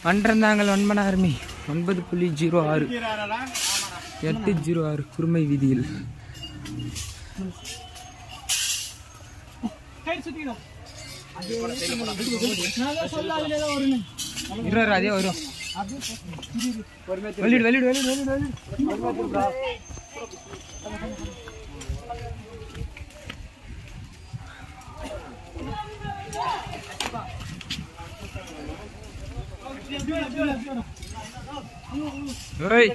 அன்றந்தாங்கல் வன்பன army ஒன்பது புள்ளி zero ஆறு எட்டு ஜீரோ ஆறு குருமை வீதியில் இருவாரு அதே வரும் வெளியிடு வெளியிடு வெளியிடு வெளியிடு ஓய்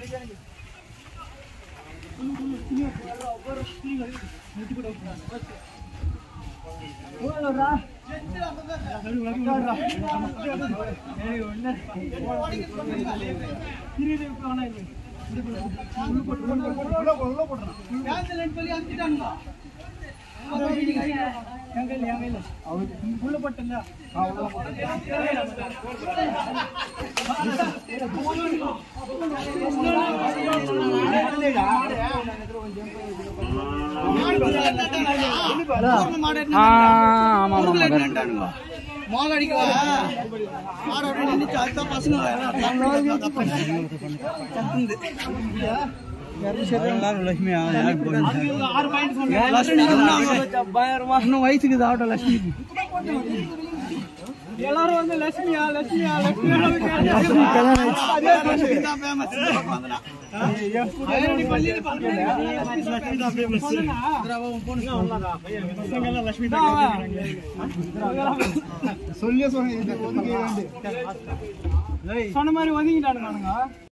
ஆ ஆமா ஆமா ஆமா மால் அடிக்க வர மாடு அப்படியே நின்னுச்சு அதுதான் பசங்க இன்னும் வயசுக்கு இது ஆட்டோ லட்சுமி எல்லாரும் வந்து லட்சுமியா லட்சுமியா சொல்லி சொன்ன மாதிரி ஒதுங்கிட்டானுங்க